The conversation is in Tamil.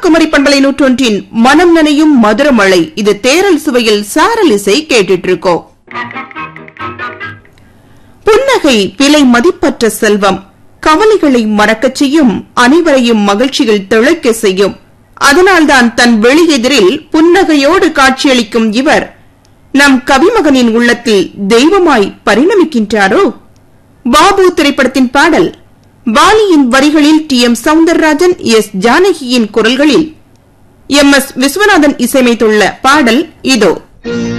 குமரி பண்பலை நூற்றொன்றின் மனம் நனையும் மதுரமழை இது தேரல் சுவையில் சாரல் இசை கேட்டுட்டு இருக்கோம் புன்னகை விலை மதிப்பற்ற செல்வம் கவலைகளை மறக்கச் செய்யும் அனைவரையும் மகிழ்ச்சியில் திளைக்க செய்யும் அதனால்தான் தன் வெளியெதிரில் புன்னகையோடு காட்சியளிக்கும் இவர் நம் கவிமகனின் உள்ளத்தில் தெய்வமாய் பரிணமிக்கின்றாரோ பாபு திரைப்படத்தின் பாடல் வாலியின் வரிகளில் டி எம் சவுந்தரராஜன் எஸ் ஜானகியின் குரல்களில் எம் எஸ் விஸ்வநாதன் இசையமைத்துள்ள பாடல் இதோ